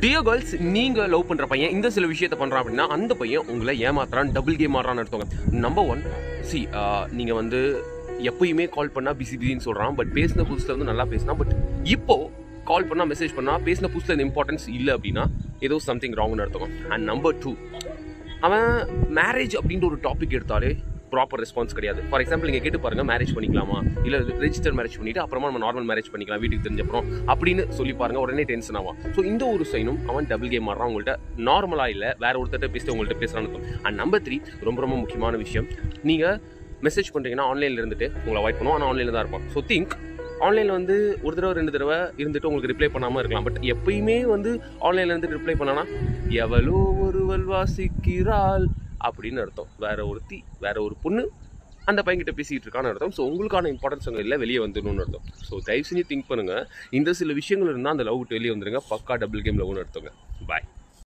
dear girls நீங்க love பண்ற பையன் இந்த சில விஷயத்த பண்றான் அப்படின்னா அந்த பையன் உங்களை ஏமாத்துறான் டபுள் கேம் ஆடுறான்னு அர்த்தங்க நம்பர் ஒன் சி நீங்க வந்து எப்பயுமே கால் பண்ணா பிஸி பிஸின்னு சொல்றான் பட் பேசின புதுசுல வந்து நல்லா பேசினா பட் இப்போ கால் பண்ணா மெசேஜ் பண்ணா பேசின புதுசுல இந்த இம்பார்ட்டன்ஸ் இல்லை அப்படின்னா ஏதோ சம்திங் ராங்னு அர்த்தம் அண்ட் நம்பர் டூ அவன் மேரேஜ் அப்படின்ற ஒரு டாபிக் எடுத்தாலே ப்ராப்பர் ரெஸ்பான்ஸ் கிடையாது ஃபார் எக்ஸாம்பிள் நீங்கள் கேட்டு பாருங்க மேரேஜ் பண்ணிக்கலாமா இல்லை ரெஜிஸ்டர் மேரேஜ் பண்ணிட்டு அப்புறமா நம்ம நார்மல் மேரேஜ் பண்ணிக்கலாம் வீட்டுக்கு தெரிஞ்சப்புறம் அப்படின்னு சொல்லி பாருங்க உடனே டென்ஷன் ஆகும் ஸோ இந்த ஒரு சைனும் அவன் டபுள் கேம் ஆடுறான் உங்கள்கிட்ட நார்மலாக இல்லை வேற ஒருத்தர்கிட்ட பேசிட்டு உங்கள்கிட்ட பேசுறான்னு இருக்கும் அண்ட் நம்பர் த்ரீ ரொம்ப ரொம்ப முக்கியமான விஷயம் நீங்கள் மெசேஜ் பண்ணுறீங்கன்னா ஆன்லைனில் இருந்துட்டு உங்களை அவாய்ட் பண்ணுவோம் ஆனால் ஆன்லைனில் தான் இருப்பான் ஸோ திங்க் ஆன்லைனில் வந்து ஒரு தடவை ரெண்டு தடவை இருந்துட்டு உங்களுக்கு ரிப்ளை பண்ணாமல் இருக்கலாம் பட் எப்பயுமே வந்து ஆன்லைனில் இருந்துட்டு ரிப்ளை பண்ணானா எவளோ ஒருவள் வாசிக்கிறாள் அப்படின்னு அர்த்தம் வேற ஒருத்தி வேற ஒரு பொண்ணு அந்த பையன்கிட்ட பேசிட்டு இருக்கான்னு அர்த்தம் ஸோ உங்களுக்கான இம்பார்ட்டன்ஸ் அங்கே இல்லை வெளியே வந்துடணும்னு அர்த்தம் ஸோ தயவு செஞ்சு திங்க் பண்ணுங்க இந்த சில விஷயங்கள் இருந்தால் அந்த லவ் விட்டு வெளியே வந்துருங்க பக்கா டபுள் கேம் லவ்னு அர்த்தங்க பாய்